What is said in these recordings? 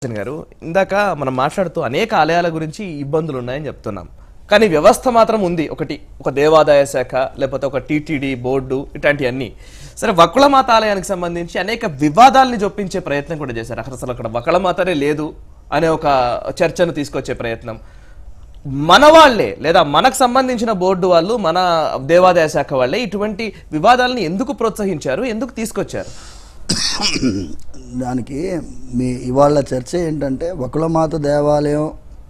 సత్యన్ గారు ఇందాక మనం మాట్లాడుతూ అనేక ఆలయాల గురించి ఇబ్బందులు ఉన్నాయని చెప్తున్నాం కానీ వ్యవస్థ మాత్రం ఉంది ఒకటి ఒక దేవాదాయ శాఖ లేకపోతే ఒక టీటీడీ బోర్డు ఇట్లాంటివన్నీ సరే వకుళమాత ఆలయానికి సంబంధించి అనేక వివాదాల్ని జొప్పించే ప్రయత్నం కూడా చేశారు అక్కడ అసలు అక్కడ వకుళమాతనే లేదు అనే ఒక చర్చను తీసుకొచ్చే ప్రయత్నం మన వాళ్ళే లేదా మనకు సంబంధించిన బోర్డు వాళ్ళు మన దేవాదాయ శాఖ వాళ్ళే ఇటువంటి వివాదాలని ఎందుకు ప్రోత్సహించారు ఎందుకు తీసుకొచ్చారు దానికి మీ ఇవాళ చర్చ ఏంటంటే వకులమాత దేవాలయం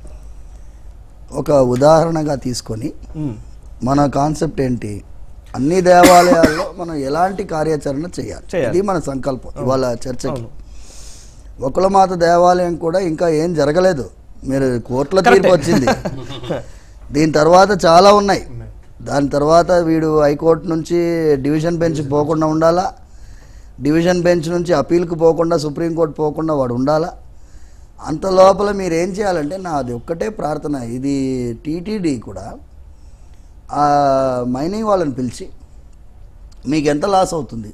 ఒక ఉదాహరణగా తీసుకొని మన కాన్సెప్ట్ ఏంటి అన్ని దేవాలయాల్లో మనం ఎలాంటి కార్యాచరణ చేయాలి చేయాలి. ఇది మన సంకల్పం ఇవాళ చర్చకి వకులమాత దేవాలయం కూడా ఇంకా ఏం జరగలేదు మీరు కోర్టుల తీర్పు వచ్చింది దీని తర్వాత చాలా ఉన్నాయి దాని తర్వాత వీడు హైకోర్టు నుంచి డివిజన్ బెంచ్ పోకుండా ఉండాలా డివిజన్ బెంచ్ నుంచి అప్పీల్కి పోకుండా సుప్రీంకోర్టు పోకుండా వాడు ఉండాలా అంత లోపల మీరు ఏం చేయాలంటే నాది ఒక్కటే ప్రార్థన ఇది టీటీడీ కూడా ఆ మైనింగ్ వాళ్ళని పిలిచి మీకు ఎంత లాస్ అవుతుంది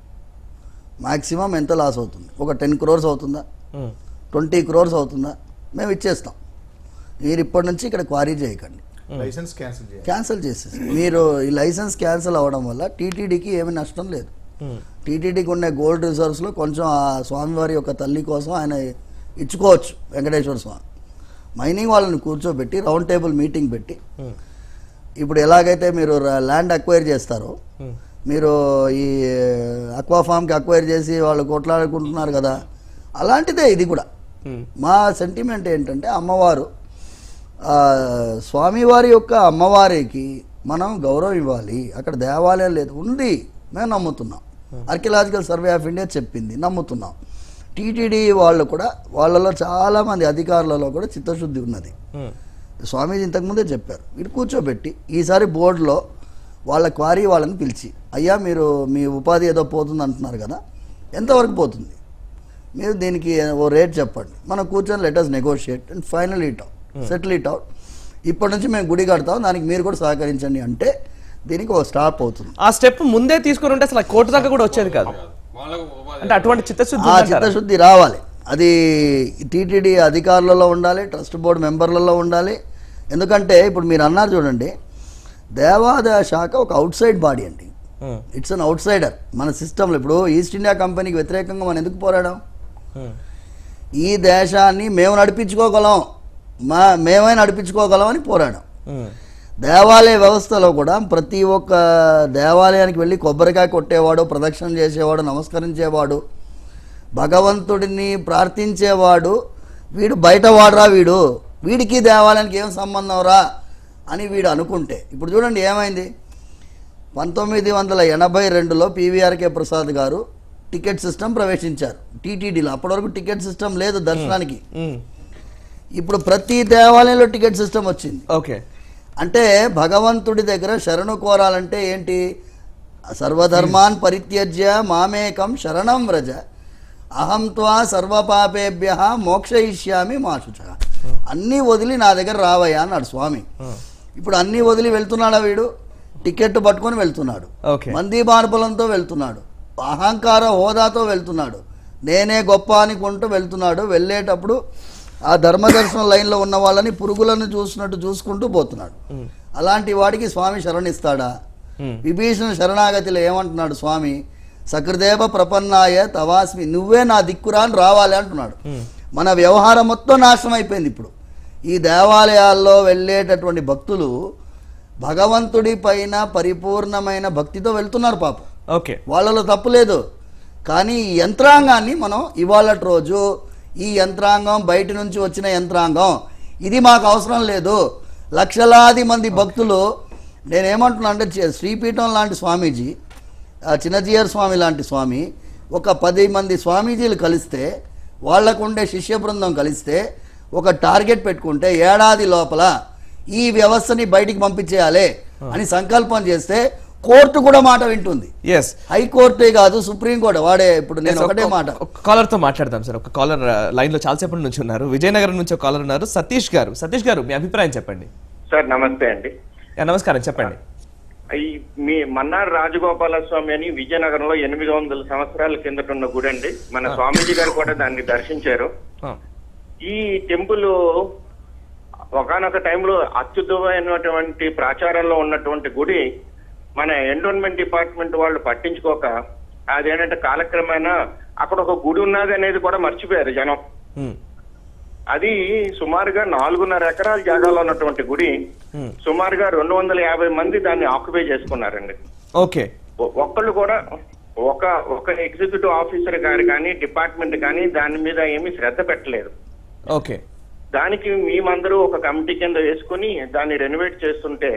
మ్యాక్సిమం ఎంత లాస్ అవుతుంది ఒక టెన్ క్రోర్స్ అవుతుందా ఉమ్. ట్వంటీ క్రోర్స్ అవుతుందా మేము ఇచ్చేస్తాం మీరు ఇప్పటి నుంచి ఇక్కడ క్వారీ చేయకండి లైసెన్స్ క్యాన్సిల్ చేయాలి క్యాన్సిల్ చేసేసి మీరు ఈ లైసెన్స్ క్యాన్సిల్ అవ్వడం వల్ల టీటీడీకి ఏమి నష్టం లేదు ఉమ్. టీటీడీకి ఉండే గోల్డ్ రిజర్వ్స్లో కొంచెం ఆ స్వామివారి యొక్క తల్లి కోసం ఆయన ఇచ్చుకోవచ్చు వెంకటేశ్వర స్వామి మైనింగ్ వాళ్ళని కూర్చోబెట్టి రౌండ్ టేబుల్ మీటింగ్ పెట్టి ఉమ్. ఇప్పుడు ఎలాగైతే మీరు ర- ల్యాండ్ అక్వైర్ చేస్తారో ఉమ్. మీరు ఈ అక్వా ఫామ్కి అక్వైర్ చేసి వాళ్ళు కొట్లాడుకుంటున్నారు కదా అలాంటిదే ఇది కూడా ఉమ్. మా సెంటిమెంట్ ఏంటంటే అమ్మవారు ఆ, స్వామివారి యొక్క అమ్మవారికి మనం గౌరవం ఇవ్వాలి అక్కడ దేవాలయం లేదు ఉంది మేము నమ్ముతున్నాం ఆర్కియలాజికల్ సర్వే ఆఫ్ ఇండియా చెప్పింది నమ్ముతున్నాం టీటీడీ వాళ్ళు కూడా వాళ్ళలో చాలామంది అధికారులలో కూడా చిత్తశుద్ధి ఉన్నది ఉమ్. స్వామీజీ ఇంతకుముందే చెప్పారు వీడు కూర్చోబెట్టి ఈసారి బోర్డులో వాళ్ళ క్వారీ వాళ్ళని పిలిచి అయ్యా మీరు మీ ఉపాధి ఏదో పోతుంది అంటున్నారు కదా ఎంతవరకు పోతుంది మీరు దీనికి ఓ రేట్ చెప్పండి మనం కూర్చొని letters negotiate and final it out settle it out ఇప్పటి నుంచి మేము గుడి కడతాం దానికి మీరు కూడా సహకరించండి అంటే దీనికి ఒక స్టాప్ అవుతుంది ఆ స్టెప్ ముందే తీసుకుని ఉంటే అసలు ఆ కోర్టు దాకా కూడా వచ్చేది కాదు అంటే అటువంటి చిత్తశుద్ధి ఆ ఉందంటారా? చిత్తశుద్ధి రావాలి అది టీటీడీ అధికారులలో ఉండాలి ట్రస్ట్ బోర్డు మెంబర్లలో ఉండాలి ఎందుకంటే ఇప్పుడు మీరు అన్నారు చూడండి దేవాదాయ శాఖ ఒక అవుట్ సైడ్ బాడీ అండి um. It's an outsider మన సిస్టంలో ఇప్పుడు ఈస్ట్ ఇండియా కంపెనీకి వ్యతిరేకంగా మనం ఎందుకు పోరాడాం ఉమ్. ఈ దేశాన్ని మేము నడిపించుకోగలం మా మేమే నడిపించుకోగలం అని పోరాడాం ఉమ్. దేవాలయ వ్యవస్థలో కూడా ప్రతి ఒక్క దేవాలయానికి వెళ్ళి కొబ్బరికాయ కొట్టేవాడు ప్రదక్షిణ చేసేవాడు నమస్కరించేవాడు భగవంతుడిని ప్రార్థించేవాడు వీడు బయట వాడరా వీడు వీడికి దేవాలయానికి ఏం సంబంధం రా అని వీడు అనుకుంటే ఇప్పుడు చూడండి ఏమైంది పంతొమ్మిది వందల ఎనభై రెండులో పీవీఆర్కే ప్రసాద్ గారు టికెట్ సిస్టమ్ ప్రవేశించారు టీటీడీలో అప్పటి వరకు టికెట్ సిస్టమ్ లేదు దర్శనానికి ఉమ్. ఇప్పుడు ప్రతి దేవాలయంలో టికెట్ సిస్టమ్ వచ్చింది ఓకే అంటే భగవంతుడి దగ్గర శరణు కోరాలంటే ఏంటి సర్వధర్మాన్ పరిత్యజ్య మామేకం శరణం వ్రజ అహం త్వా సర్వపాపేభ్య మోక్షయిష్యామి మాశుచ అన్నీ వదిలి నా దగ్గర రావయ్యా అన్నాడు స్వామి ఇప్పుడు అన్నీ వదిలి వెళ్తున్నాడా వీడు టికెట్ పట్టుకొని వెళ్తున్నాడు ఓకే. మంది బాణపులంతో వెళ్తున్నాడు అహంకార హోదాతో వెళ్తున్నాడు నేనే గొప్ప అనుకుంటూ వెళ్తున్నాడు వెళ్ళేటప్పుడు ఆ ధర్మదర్శనం లైన్లో ఉన్న వాళ్ళని పురుగులను చూసినట్టు చూసుకుంటూ పోతున్నాడు అలాంటి వాడికి స్వామి శరణిస్తాడా ఉమ్. విభీషణ శరణాగతిలో ఏమంటున్నాడు స్వామి సకృదేవ ప్రపన్నాయ తవాస్మి నువ్వే నా దిక్కురా అని రావాలి అంటున్నాడు మన వ్యవహారం మొత్తం నాశనం అయిపోయింది ఇప్పుడు ఈ దేవాలయాల్లో వెళ్ళేటటువంటి భక్తులు భగవంతుడి పైన పరిపూర్ణమైన భక్తితో వెళ్తున్నారు పాపం ఓకే వాళ్ళలో తప్పు లేదు కానీ ఈ యంత్రాంగాన్ని మనం ఇవాళ రోజు ఈ యంత్రాంగం బయట నుంచి వచ్చిన యంత్రాంగం ఇది మాకు అవసరం లేదు లక్షలాది మంది భక్తులు నేనేమంటున్నా అంటే చి- శ్రీపీఠం లాంటి స్వామీజీ ఆ చిన్నజీయర్ స్వామి లాంటి స్వామి ఒక పది మంది స్వామీజీలు కలిస్తే వాళ్ళకు ఉండే శిష్య బృందం కలిస్తే ఒక టార్గెట్ పెట్టుకుంటే ఏడాది లోపల ఈ వ్యవస్థని బయటికి పంపించేయాలి అని సంకల్పం చేస్తే కోర్టు కూడా మాట వింటుంది ఎస్ హైకోర్టే కాదు సుప్రీంకోర్టు వాడే ఇప్పుడు నేను ఒకటే మాట కాలర్ తో మాట్లాడదాం సార్ ఒక కాలర్ లైన్ లో చాలాసేపటి నుంచి ఉన్నారు విజయనగరం నుంచి ఒక కాలర్ ఉన్నారు సతీష్ గారు సతీష్ గారు మీ అభిప్రాయం చెప్పండి సార్ నమస్తే అండి యా, నమస్కారం చెప్పండి ఈ మీ మన్నార్ రాజగోపాల స్వామి అని విజయనగరంలో ఎనిమిది వందల సంవత్సరాల కిందట ఉన్న గుడి అండి మన స్వామీజీ గారు కూడా దాన్ని దర్శించారు ఆ, ఈ టెంపుల్ ఒకనొక టైంలో అత్యుత్తమైనటువంటి ప్రచారంలో ఉన్నటువంటి గుడి మన ఎండోన్మెంట్ డిపార్ట్మెంట్ వాళ్ళు పట్టించుకోక అదేంటంటే కాలక్రమేణా అక్కడ ఒక గుడి ఉన్నది అనేది కూడా మర్చిపోయారు జనం ఉమ్, అది సుమారుగా నాలుగున్నర ఎకరాల జాగాలో ఉన్నటువంటి గుడి Hmm. సుమారుగా రెండు వందల యాభై మంది దాన్ని ఆక్యుపై చేసుకున్నారండి ఓకే ఒ- ఒక్కళ్ళు కూడా ఒక ఒక ఎగ్జిక్యూటివ్ ఆఫీసర్ గారు కానీ డిపార్ట్మెంట్ కానీ దాని మీద ఏమీ శ్రద్ధ పెట్టలేదు ఓకే దానికి మేమందరూ ఒక కమిటీ కింద వేసుకుని దాన్ని రెనోవేట్ చేస్తుంటే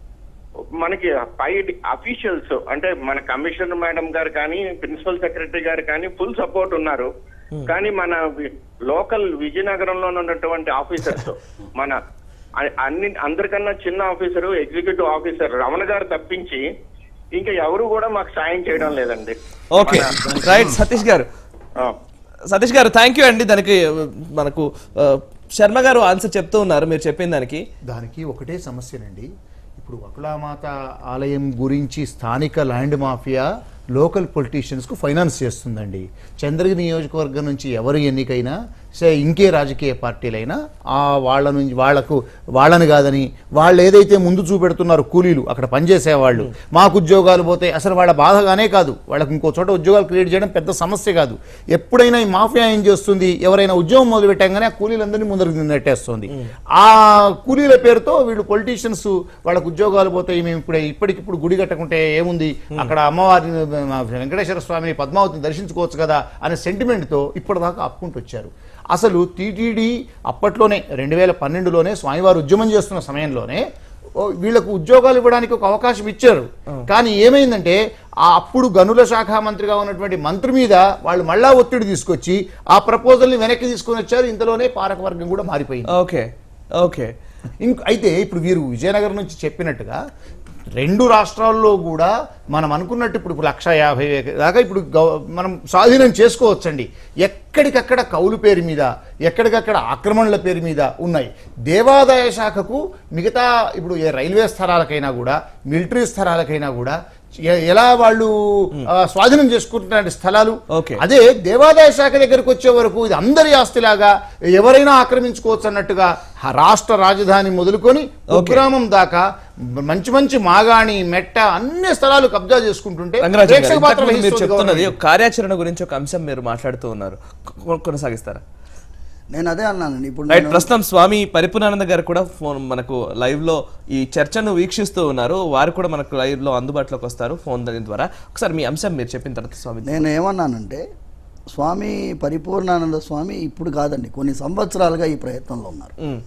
మనకి పై అఫీషియల్స్ అంటే మన కమిషనర్ మేడం గారు కానీ ప్రిన్సిపల్ సెక్రటరీ గారు కానీ ఫుల్ సపోర్ట్ ఉన్నారు కానీ మన లోకల్ విజయనగరంలో ఉన్నటువంటి ఆఫీసర్స్ మన అ- అన్ని అందరికన్నా చిన్న ఆఫీసరు ఎగ్జిక్యూటివ్ ఆఫీసర్ రమణ గారు తప్పించి ఇంకా ఎవరు కూడా మాకు సాయం చేయడం లేదండి ఓకే రైట్ సతీష్ గారు ఆ. సతీష్ గారు థ్యాంక్ యూ అండి దానికి ఆ, మనకు ఆ, శర్మ గారు ఆన్సర్ చెప్తూ ఉన్నారు మీరు చెప్పిన దానికి దానికి ఒకటే సమస్యనండి ఇప్పుడు వకులామాత ఆలయం గురించి స్థానిక ల్యాండ్ మాఫియా లోకల్ పొలిటీషియన్స్కు ఫైనాన్స్ చేస్తుందండి చంద్రగిరి నియోజకవర్గం నుంచి ఎవరు ఎన్నికైనా సే ఇంకే రాజకీయ పార్టీలైనా ఆ వాళ్ళ నుంచి వాళ్లకు వాళ్ళని కాదని వాళ్ళు ఏదైతే ముందు చూపెడుతున్నారు కూలీలు అక్కడ పనిచేసే వాళ్ళు మాకు ఉద్యోగాలు పోతే అసలు వాళ్ళ బాధగానే కాదు వాళ్ళకి ఇంకో చోట ఉద్యోగాలు క్రియేట్ చేయడం పెద్ద సమస్య కాదు ఎప్పుడైనా ఈ మాఫియా ఏం చేస్తుంది ఎవరైనా ఉద్యోగం మొదలు పెట్టంగానే ఆ కూలీలందరినీ ముందరికి నెట్టేస్తుంది ఆ కూలీల పేరుతో వీళ్ళు పొలిటీషియన్స్ వాళ్ళకు ఉద్యోగాలు పోతాయి మేము ఇప్పుడు ఇప్పటికిప్పుడు గుడి కట్టకుంటే ఏముంది అక్కడ అమ్మవారిని మా వెంకటేశ్వర స్వామిని పద్మావతిని దర్శించుకోవచ్చు కదా అనే సెంటిమెంట్తో ఇప్పటిదాకా ఆపుకుంటూ వచ్చారు అసలు టీటీడీ అప్పట్లోనే రెండు వేల పన్నెండులోనే స్వామివారు ఉద్యమం చేస్తున్న సమయంలోనే ఓ, వీళ్ళకు ఉద్యోగాలు ఇవ్వడానికి ఒక అవకాశం ఇచ్చారు కానీ ఏమైందంటే ఆ అప్పుడు గనుల శాఖ మంత్రిగా ఉన్నటువంటి మంత్రి మీద వాళ్ళు మళ్ళా ఒత్తిడి తీసుకొచ్చి ఆ ప్రపోజల్ని వెనక్కి తీసుకొని వచ్చారు ఇంతలోనే పాలక వర్గం కూడా మారిపోయింది ఓకే ఓకే ఇంక అయితే ఇప్పుడు వీరు విజయనగరం నుంచి చెప్పినట్టుగా రెండు రాష్ట్రాల్లో కూడా మనం అనుకున్నట్టు ఇప్పుడు ఇప్పుడు లక్ష యాభై వేల దాకా ఇప్పుడు గవ- మనం స్వాధీనం చేసుకోవచ్చండి ఎక్కడికక్కడ కౌలు పేరు మీద ఎక్కడికక్కడ ఆక్రమణల పేరు మీద ఉన్నాయి దేవాదాయ శాఖకు మిగతా ఇప్పుడు ఏ రైల్వే స్థలాలకైనా కూడా మిలిటరీ స్థలాలకైనా కూడా ఎ- ఎలా వాళ్ళు ఆ, స్వాధీనం చేసుకుంటున్న స్థలాలు Okay. అదే దేవాదాయ శాఖ దగ్గరకు వచ్చే వరకు ఇది అందరి ఆస్తిలాగా ఎవరైనా ఆక్రమించుకోవచ్చు అన్నట్టుగా ఆ రాష్ట్ర రాజధాని మొదలుకొని కుగ్రామం దాకా మంచి మంచి మాగాణి మెట్ట అన్ని స్థలాలు కబ్జా చేసుకుంటుంటే రంగరాజు గారు, ప్రేక్షక పాత్ర ఇంతకుముందు మీరు వహిస్తుంది చెప్తున్నది గవర్నమెంట్. ఒక కార్యాచరణ గురించి ఒక అంశం మీరు మాట్లాడుతూ ఉన్నారు కొ- కొనసాగిస్తారా నేను అదే అన్నానండి ఇప్పుడు రైట్ నేను- ప్రస్తుతం స్వామి పరిపూర్ణానంద గారు కూడా ఫోన్ మనకు లైవ్ లో ఈ చర్చను వీక్షిస్తూ ఉన్నారు వారు కూడా మనకు లైవ్ లో అందుబాటులోకి వస్తారు ఫోన్ ద్వారా ఒకసారి మీ అంశం మీరు చెప్పిన తర్వాత స్వామి నేను ఏమన్నానంటే స్వామి పరిపూర్ణానంద స్వామి ఇప్పుడు కాదండి కొన్ని సంవత్సరాలుగా ఈ ప్రయత్నంలో ఉన్నారు ఉమ్,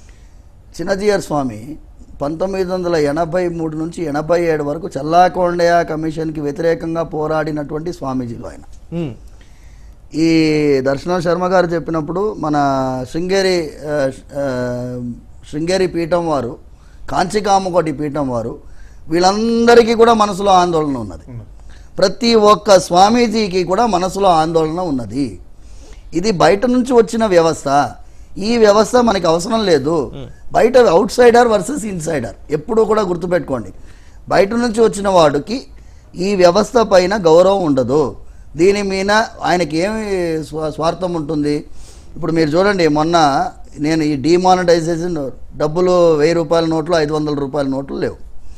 చిన్నజీయర్ స్వామి పంతొమ్మిది వందల ఎనభై మూడు నుంచి ఎనభై ఏడు వరకు చల్లాకొండయా కమిషన్కి వ్యతిరేకంగా పోరాడినటువంటి స్వామీజీలు ఆయన ఉమ్, ఈ దర్శనం శర్మ గారు చెప్పినప్పుడు మన శృంగేరి ఆ, ఆ, శృంగేరి పీఠం వారు కాంచికామకోటి పీఠం వారు వీళ్ళందరికీ కూడా మనసులో ఆందోళన ఉన్నది ప్రతి ఒక్క స్వామీజీకి కూడా మనసులో ఆందోళన ఉన్నది ఇది బయట నుంచి వచ్చిన వ్యవస్థ ఈ వ్యవస్థ మనకి అవసరం లేదు బయట అవుట్ సైడర్ వర్సెస్ ఇన్సైడర్ ఎప్పుడూ కూడా గుర్తుపెట్టుకోండి బయట నుంచి వచ్చిన వాడికి ఈ వ్యవస్థ పైన గౌరవం ఉండదు దీని మీద ఆయనకి ఏమి స్వా- స్వార్థం ఉంటుంది ఇప్పుడు మీరు చూడండి మొన్న నేను ఈ డిమానిటైజేషన్ డబ్బులు వెయ్యి రూపాయల నోట్లు ఐదు వందల రూపాయల నోట్లు లేవు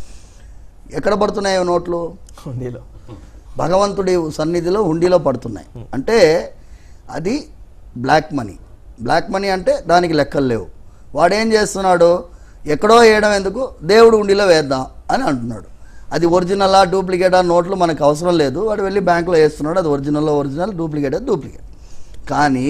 ఎక్కడ పడుతున్నాయి ఈ నోట్లు హుండీలో భగవంతుడి సన్నిధిలో హుండీలో పడుతున్నాయి అంటే అది బ్లాక్ మనీ బ్లాక్ మనీ అంటే దానికి లెక్కలు లేవు వాడు ఏం చేస్తున్నాడు ఎక్కడో వేయడం ఎందుకు దేవుడు హుండీలో వేద్దాం అని అంటున్నాడు అది ఒరిజినలా డూప్లికేటా నోట్లు మనకు అవసరం లేదు వాడు వెళ్ళి బ్యాంకులో వేస్తున్నాడు అది ఒరిజినల్లో ఒరిజినల్ డూప్లికేట్ డూప్లికేట్ కానీ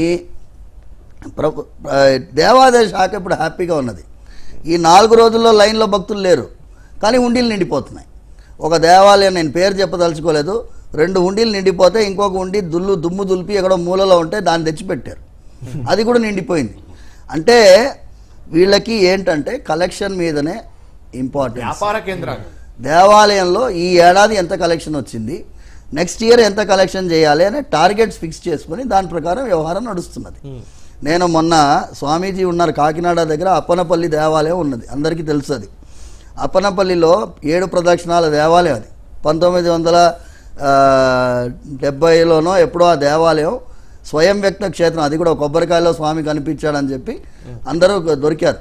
ప్రభు ఆ, దేవాదాయ శాఖ ఇప్పుడు హ్యాపీగా ఉన్నది ఈ నాలుగు రోజుల్లో లైన్లో భక్తులు లేరు కానీ హుండీలు నిండిపోతున్నాయి ఒక దేవాలయం నేను పేరు చెప్పదలుచుకోలేదు రెండు హుండీలు నిండిపోతే ఇంకొక హుండీ దుల్లు దుమ్ము దులిపి ఎక్కడో మూలలో ఉంటే దాన్ని తెచ్చిపెట్టారు అది కూడా నిండిపోయింది అంటే వీళ్ళకి ఏంటంటే కలెక్షన్ మీదనే ఇంపార్టెన్స్ వ్యాపార కేంద్రాలు దేవాలయంలో ఈ ఏడాది ఎంత కలెక్షన్ వచ్చింది నెక్స్ట్ ఇయర్ ఎంత కలెక్షన్ చేయాలి అనే టార్గెట్స్ ఫిక్స్ చేసుకుని దాని ప్రకారం వ్యవహారం నడుస్తున్నది నేను మొన్న స్వామీజీ ఉన్నారు కాకినాడ దగ్గర అప్పనపల్లి దేవాలయం ఉన్నది అందరికీ తెలుసు అది అప్పనపల్లిలో ఏడు ప్రదక్షిణాల దేవాలయం అది పంతొమ్మిది వందల ఆ, డెబ్బైలోనో ఎప్పుడో ఆ దేవాలయం స్వయం వ్యక్త క్షేత్రం అది కూడా కొబ్బరికాయలో స్వామి కనిపించాడని చెప్పి అందరూ దొరికారు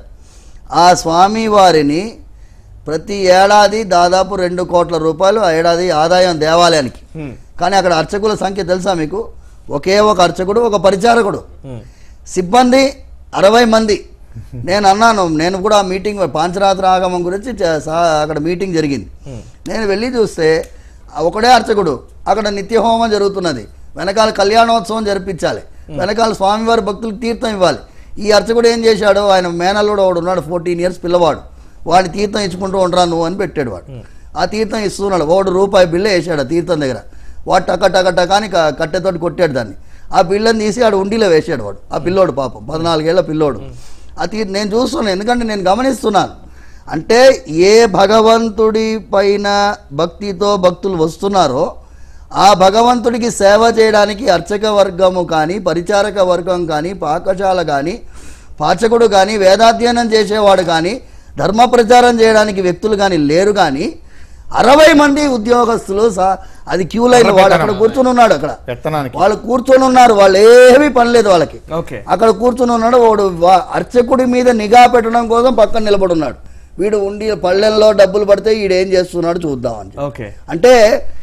ఆ స్వామి వారిని ప్రతి ఏడాది దాదాపు రెండు కోట్ల రూపాయలు ఆ ఏడాది ఆదాయం దేవాలయానికి కానీ అక్కడ అర్చకుల సంఖ్య తెలుసా మీకు ఒకే ఒక అర్చకుడు ఒక పరిచారకుడు సిబ్బంది అరవై మంది నేను అన్నాను నేను కూడా ఆ మీటింగ్ పాంచరాత్ర ఆగమం గురించి చ- సా- అక్కడ మీటింగ్ జరిగింది నేను వెళ్ళి చూస్తే ఆ ఒకడే అర్చకుడు అక్కడ నిత్య హోమం జరుగుతున్నది వెనకాల కళ్యాణోత్సవం జరిపించాలి వెనకాల స్వామివారి భక్తులకు తీర్థం ఇవ్వాలి ఈ అర్చకుడు ఏం చేశాడు ఆయన మేనల్లుడు ఒకడు ఉన్నాడు ఫోర్టీన్ ఇయర్స్ పిల్లవాడు వాడిని తీర్థం ఇచ్చుకుంటూ ఉండరా నువ్వు అని పెట్టాడు వాడు ఆ తీర్థం ఇస్తున్నాడు ఒకడు రూపాయి బిల్ల వేసాడు ఆ తీర్థం దగ్గర వాడు టక టక టక అని క- కట్టెతోటి కొట్టాడు దాన్ని ఆ పిల్లని తీసి ఆడు ఉండిలో వేసాడు వాడు ఆ పిల్లోడు పాపం పద్నాలుగేళ్ల పిల్లోడు ఆ తీ నేను చూస్తున్నాను ఎందుకంటే నేను గమనిస్తున్నాను అంటే ఏ భగవంతుడి పైన భక్తితో భక్తులు వస్తున్నారో ఆ భగవంతుడికి సేవ చేయడానికి అర్చక వర్గము కానీ పరిచారక వర్గం కానీ పాకశాల కానీ పాచకుడు కానీ వేదాధ్యయనం చేసేవాడు కానీ ధర్మ ప్రచారం చేయడానికి వ్యక్తులు కానీ లేరు కానీ అరవై మంది ఉద్యోగస్తులు సా- అది క్యూ లైన్ వాడు అక్కడ కూర్చుని ఉన్నాడు అక్కడ పెత్తనానికి వాళ్ళు కూర్చొని ఉన్నారు వాళ్ళు ఏమీ పని లేదు వాళ్ళకి ఓకే అక్కడ కూర్చుని ఉన్నాడు వాడు వా- అర్చకుడి మీద నిఘా పెట్టడం కోసం పక్కన నిలబడి ఉన్నాడు వీడు ఉండి పళ్ళెల్లో డబ్బులు పడితే వీడు ఏం చేస్తున్నాడు చూద్దామని చెప్పి. ఓకే అంటే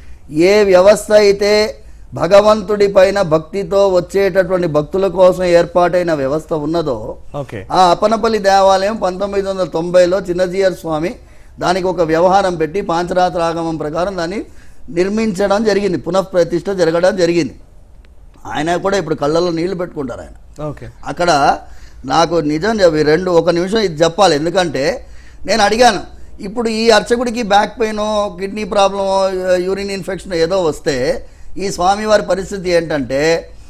ఏ వ్యవస్థ అయితే భగవంతుడి పైన భక్తితో వచ్చేటటువంటి భక్తుల కోసం ఏర్పాటైన వ్యవస్థ ఉన్నదో ఓకే ఆ అపనపల్లి దేవాలయం పంతొమ్మిది వందల తొంభైలో చిన్నజీయర్ స్వామి దానికి ఒక వ్యవహారం పెట్టి పాంచరాత్ర ఆగమం ప్రకారం దాన్ని నిర్మించడం జరిగింది పునఃప్రతిష్ఠ జరగడం జరిగింది ఆయన కూడా ఇప్పుడు కళ్ళల్లో నీళ్లు పెట్టుకుంటారు ఆయన ఓకే అక్కడ నాకు నిజం చెప్పి రెండు ఒక నిమిషం ఇది చెప్పాలి ఎందుకంటే నేను అడిగాను ఇప్పుడు ఈ అర్చకుడికి బ్యాక్ పెయిన్ కిడ్నీ ప్రాబ్లమో యూరిన్ ఇన్ఫెక్షన్ ఏదో వస్తే ఈ స్వామివారి పరిస్థితి ఏంటంటే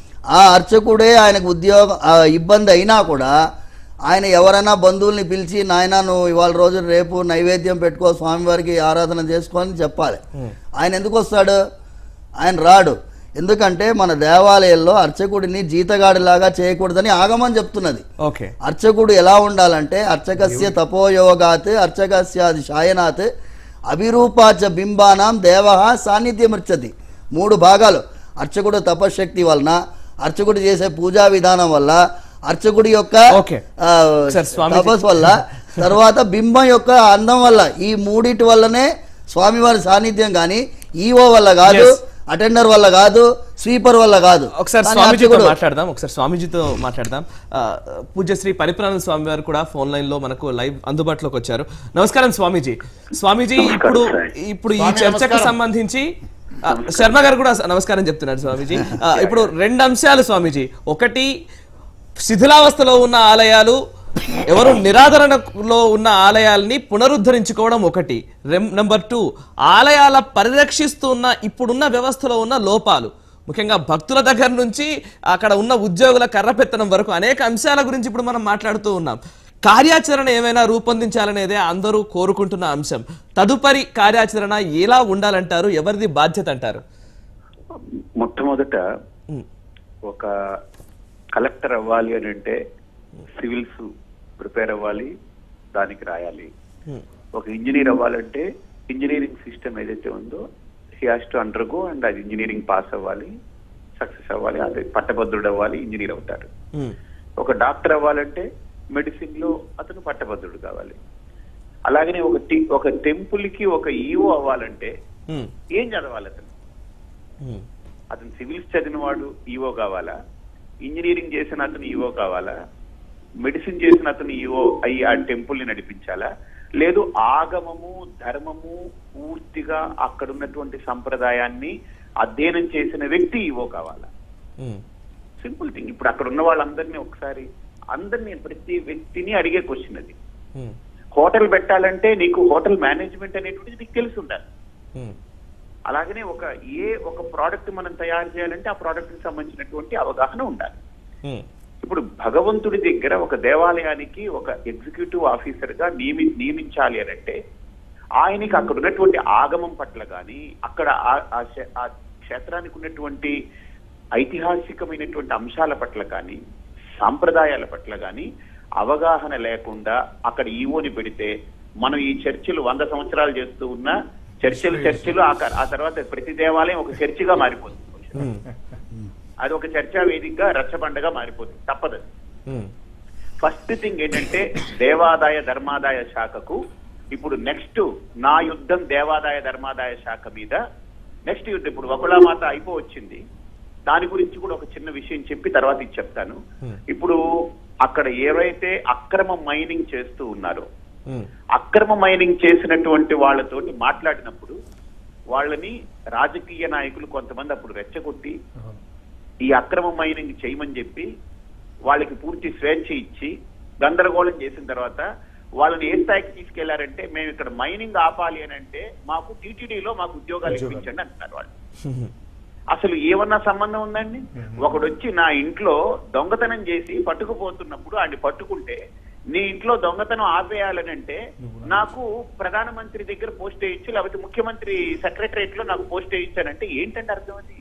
ఆ అర్చకుడే ఆయనకు ఉద్యోగం ఆ ఇబ్బంది అయినా కూడా ఆయన ఎవరైనా బంధువుల్ని పిలిచి నాయన నువ్వు ఇవాళ రోజు రేపు నైవేద్యం పెట్టుకో స్వామివారికి ఆరాధన చేసుకో అని చెప్పాలి ఆయన ఎందుకు వస్తాడు ఆయన రాడు ఎందుకంటే మన దేవాలయంలో అర్చకుడిని జీతగాడిలాగా చేయకూడదని ఆగమని చెప్తున్నది ఓకే అర్చకుడు ఎలా ఉండాలంటే అర్చకస్య తపోయోగాత్ అర్చకస్యాది శాయనాత్ అభిరూపాచ బింబానాం దేవ సాన్నిధ్యమర్చతి మూడు భాగాలు అర్చకుడు తపశక్తి వలన అర్చకుడు చేసే పూజా విధానం వల్ల అర్చకుడి యొక్క ఓకే. ఆ, సార్, స్వామీజీ. తపస్సు వల్ల తర్వాత బింబం యొక్క అందం వల్ల ఈ మూడిటి వల్లనే స్వామివారి సాన్నిధ్యం కానీ ఈఓ వల్ల కాదు Yes. అటెండర్ వల్ల కాదు స్వీపర్ వల్ల కాదు ఒకసారి కానీ స్వామీజీతో అర్చకుడు- మాట్లాడదాం ఒకసారి స్వామీజీతో మాట్లాడదాం ఆ, పూజ్యశ్రీ పరిప్రాణం స్వామి వారు కూడా ఫోన్ లైన్ లో మనకు లైవ్ అందుబాటులోకి వచ్చారు నమస్కారం స్వామీజీ స్వామీజీ ఇప్పుడు ఇప్పుడు ఈ స్వామి, చర్చకు నమస్కారం. సంబంధించి ఆ, శర్మ గారు కూడా నమస్కారం చెప్తున్నారు స్వామీజీ ఆ, ఇప్పుడు రెండు అంశాలు స్వామీజీ ఒకటి శిథిలావస్థలో ఉన్న ఆలయాలు ఎవరు నిరాదరణలో ఉన్న ఆలయాల్ని పునరుద్ధరించుకోవడం ఒకటి నెంబర్ టూ ఆలయాల పరిరక్షిస్తున్న ఇప్పుడున్న వ్యవస్థలో ఉన్న లోపాలు ముఖ్యంగా భక్తుల దగ్గర నుంచి అక్కడ ఉన్న ఉద్యోగుల కర్రపెత్తనం వరకు అనేక అంశాల గురించి ఇప్పుడు మనం మాట్లాడుతూ ఉన్నాం కార్యాచరణ ఏమైనా రూపొందించాలనేదే అందరూ కోరుకుంటున్న అంశం తదుపరి కార్యాచరణ ఎలా ఉండాలంటారు ఎవరిది బాధ్యత అంటారు మొట్టమొదట ఉమ్, ఒక కలెక్టర్ అవ్వాలి అని అంటే సివిల్స్ ప్రిపేర్ అవ్వాలి దానికి రాయాలి ఉమ్, ఒక ఇంజనీర్ అవ్వాలంటే ఇంజనీరింగ్ సిస్టమ్ ఏదైతే ఉందో he has to undergo and అది ఇంజనీరింగ్ పాస్ అవ్వాలి సక్సెస్ అవ్వాలి అది పట్టభద్రుడు అవ్వాలి ఇంజనీర్ అవుతారు ఉమ్, ఒక డాక్టర్ అవ్వాలంటే మెడిసిన్ లో అతను పట్టభద్రుడు కావాలి అలాగనే ఒక టి- ఒక టెంపుల్ కి ఒక ఈఓ అవ్వాలంటే ఉమ్, ఏం చదవాలి అతను ఉమ్, అతను సివిల్స్ చదివినవాడు ఈఓ కావాలా ఇంజనీరింగ్ చేసిన అతను ఈఓ కావాలా మెడిసిన్ చేసిన అతను ఈఓ అయ్యి ఆ టెంపుల్ ని నడిపించాలా లేదు ఆగమము ధర్మము పూర్తిగా అక్కడ ఉన్నటువంటి సంప్రదాయాన్ని అధ్యయనం చేసిన వ్యక్తి ఈఓ కావాలా ఉమ్, సింపుల్ థింగ్ ఇప్పుడు అక్కడ ఉన్న వాళ్ళందరినీ ఒకసారి అందరినీ ప్రతి వ్యక్తిని అడిగే క్వశ్చన్ అది ఉమ్, హోటల్ పెట్టాలంటే నీకు హోటల్ మేనేజ్మెంట్ అనేటువంటిది నీకు తెలిసి ఉండాలి ఉమ్, అలాగనే ఒక ఏ ఒక ప్రోడక్ట్ మనం తయారు చేయాలంటే ఆ ప్రోడక్ట్ కి సంబంధించినటువంటి అవగాహన ఉండాలి ఉమ్, ఇప్పుడు భగవంతుడి దగ్గర ఒక దేవాలయానికి ఒక ఎగ్జిక్యూటివ్ ఆఫీసర్ గా నియమి నియమించాలి అని అంటే ఆయనకి అక్కడ ఉన్నటువంటి ఆగమం పట్ల కానీ అక్కడ ఆ- ఆ క్షే- ఆ క్షేత్రానికి ఉన్నటువంటి ఐతిహాసికమైనటువంటి అంశాల పట్ల కానీ సాంప్రదాయాల పట్ల కానీ అవగాహన లేకుండా అక్కడ ఈవోని పెడితే మనం ఈ చర్చిలు వంద సంవత్సరాలు చేస్తూ ఉన్న చర్చిలు చర్చిలు ఆ క- ఆ తర్వాత ప్రతి దేవాలయం ఒక చర్చిగా మారిపోతుంది ఉమ్, అది ఒక చర్చా వేదికగా రచ్చబండగా మారిపోతుంది తప్పదు ఉమ్, ఫస్ట్ థింగ్ ఏంటంటే దేవాదాయ ధర్మాదాయ శాఖకు ఇప్పుడు నెక్స్ట్ నా యుద్ధం దేవాదాయ ధర్మాదాయ శాఖ మీద నెక్స్ట్ యుద్ధం ఇప్పుడు వకుళామాత అయిపో వచ్చింది దాని గురించి కూడా ఒక చిన్న విషయం చెప్పి తర్వాత ఇది చెప్తాను Hmm. ఇప్పుడు అక్కడ ఏవైతే అక్రమ మైనింగ్ చేస్తూ ఉన్నారో ఉమ్, అక్రమ మైనింగ్ చేసినటువంటి వాళ్ళతోటి మాట్లాడినప్పుడు వాళ్ళని రాజకీయ నాయకులు కొంతమంది అప్పుడు రెచ్చగొట్టి ఈ అక్రమ మైనింగ్ చేయమని చెప్పి వాళ్ళకి పూర్తి స్వేచ్ఛ ఇచ్చి గందరగోళం చేసిన తర్వాత వాళ్ళని ఏ స్థాయికి తీసుకెళ్లారంటే మేము ఇక్కడ మైనింగ్ ఆపాలి అని అంటే మాకు టీటీడీలో మాకు ఉద్యోగాలు ఉద్యోగాలు. ఇప్పించండి అంటున్నారు వాళ్ళు అసలు ఏమన్నా సంబంధం ఉందండి ఒకడు వచ్చి నా ఇంట్లో దొంగతనం చేసి పట్టుకుపోతున్నప్పుడు ఆయన పట్టుకుంటే నీ ఇంట్లో దొంగతనం ఆపేయాలని అంటే నాకు ప్రధానమంత్రి దగ్గర పోస్ట్ వేయచ్చు లేకపోతే ముఖ్యమంత్రి సెక్రటరేట్ లో నాకు పోస్ట్ వేయించానంటే ఏంటంటే అర్థం అది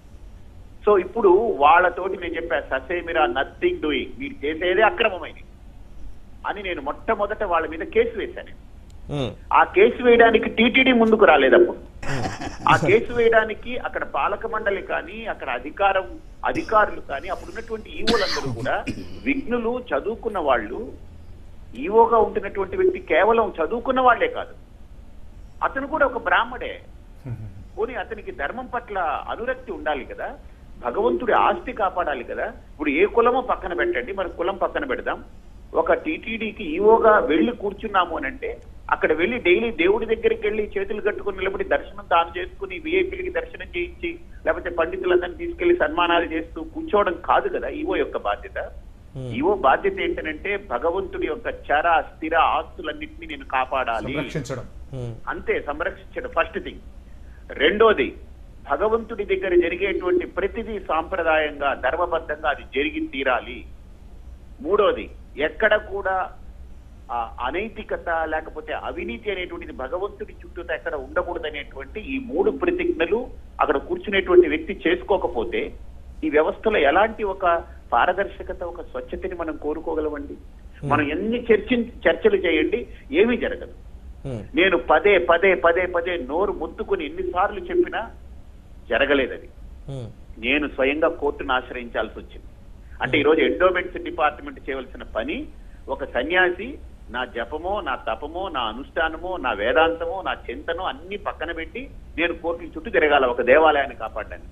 సో ఇప్పుడు వాళ్ళతోటి నేను చెప్పా ససేమిరా నథింగ్ డూయింగ్ మీరు చేసేదే అక్రమమైనది అని నేను మొట్టమొదట వాళ్ళ మీద కేసు వేశాను ఉమ్, ఆ కేసు వేయడానికి టీటీడీ ముందుకు రాలేదప్పుడు ఆ కేసు వేయడానికి అక్కడ పాలక మండలి కానీ అక్కడ అధికారం అధికారులు కానీ అప్పుడు ఉన్నటువంటి ఈవోలందరూ కూడా విఘ్నులు చదువుకున్న వాళ్ళు ఈవోగా ఉంటున్నటువంటి వ్యక్తి కేవలం చదువుకున్న వాళ్లే కాదు అతను కూడా ఒక బ్రాహ్మడే పోనీ అతనికి ధర్మం పట్ల అనురక్తి ఉండాలి కదా భగవంతుడి ఆస్తి కాపాడాలి కదా ఇప్పుడు ఏ కులమో పక్కన పెట్టండి మరి కులం పక్కన పెడదాం ఒక టీటీడీకి ఈవోగా వెళ్ళి కూర్చున్నాము అని అంటే అక్కడ వెళ్ళి డైలీ దేవుడి దగ్గరికి వెళ్ళి చేతులు కట్టుకుని నిలబడి దర్శనం తాను చేసుకుని విఐపీలకి దర్శనం చేయించి లేకపోతే పండితులందరినీ తీసుకెళ్లి సన్మానాలు చేస్తూ కూర్చోవడం కాదు కదా ఈవో యొక్క బాధ్యత ఈవో బాధ్యత ఏంటంటే భగవంతుడి యొక్క చర స్థిర ఆస్తులన్నింటినీ నేను కాపాడాలి సంరక్షించడం ఉమ్, అంతే సంరక్షించడం ఫస్ట్ థింగ్ రెండోది భగవంతుడి దగ్గర జరిగేటువంటి ప్రతిదీ సాంప్రదాయంగా ధర్మబద్ధంగా అది జరిగి తీరాలి మూడోది ఎక్కడ కూడా ఆ అనైతికత లేకపోతే అవినీతి అనేటువంటిది భగవంతుడి చుట్టూతో ఎక్కడ ఉండకూడదు అనేటువంటి ఈ మూడు ప్రతిజ్ఞలు అక్కడ కూర్చునేటువంటి వ్యక్తి చేసుకోకపోతే ఈ వ్యవస్థలో ఎలాంటి ఒక పారదర్శకత ఒక స్వచ్ఛతని మనం కోరుకోగలమండి మనం ఎన్ని చర్చి చర్చలు చేయండి ఏమీ జరగదు ఉమ్, నేను పదే పదే పదే పదే నోరు ముత్తుకుని ఎన్నిసార్లు చెప్పినా జరగలేదు అది ఉమ్, నేను స్వయంగా కోర్టును ఆశ్రయించాల్సి వచ్చింది అంటే ఈరోజు ఎండోమెంట్స్ డిపార్ట్మెంట్ చేయవలసిన పని ఒక సన్యాసి నా జపమో నా తపమో నా అనుష్ఠానమో నా వేదాంతమో నా చింతనో అన్ని పక్కన పెట్టి నేను కోర్టుల చుట్టూ తిరగాల ఒక దేవాలయాన్ని కాపాడడానికి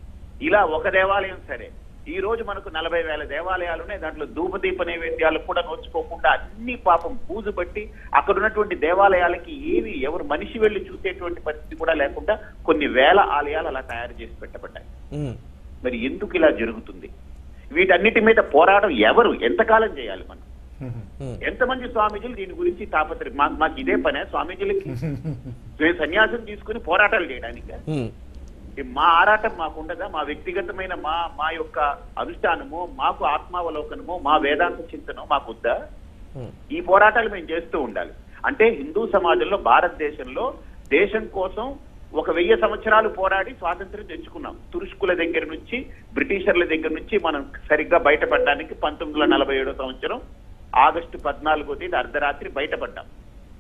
ఇలా ఒక దేవాలయం సరే ఈ రోజు మనకు నలభై వేల దేవాలయాలు ఉన్నాయి దాంట్లో ధూపదీప నైవేద్యాలు కూడా నోచుకోకుండా అన్ని పాపం పూజ బట్టి అక్కడ ఉన్నటువంటి దేవాలయాలకి ఏవి ఎవరు మనిషి వెళ్ళి చూసేటువంటి పరిస్థితి కూడా లేకుండా కొన్ని వేల ఆలయాలు అలా తయారు చేసి పెట్టబడ్డాయి ఉమ్, మరి ఎందుకు ఇలా జరుగుతుంది వీటన్నిటి మీద పోరాటం ఎవరు ఎంతకాలం చేయాలి మనం ఉమ్, ఎంతమంది స్వామీజీలు దీని గురించి తాపత్రయం మాకు మాకు ఇదే పనే స్వామీజీలకి మేము సన్యాసం తీసుకుని పోరాటాలు చేయడానికి ఉమ్, మా ఆరాటం మాకు ఉండదా మా వ్యక్తిగతమైన మా మా యొక్క అనుష్ఠానము మాకు ఆత్మావలోకనము మా వేదాంత చింతనం మాకు వద్దా ఉమ్, ఈ పోరాటాలు మేము చేస్తూ ఉండాలి అంటే హిందూ సమాజంలో భారతదేశంలో దేశం కోసం ఒక వెయ్యి సంవత్సరాలు పోరాడి స్వాతంత్రం తెచ్చుకున్నాం తురుష్కుల దగ్గర నుంచి బ్రిటిషర్ల దగ్గర నుంచి మనం సరిగ్గా బయటపడడానికి పంతొమ్మిది వందల నలభై ఏడో సంవత్సరం ఆగస్టు పద్నాలుగో తేదీ అర్ధరాత్రి బయటపడ్డాం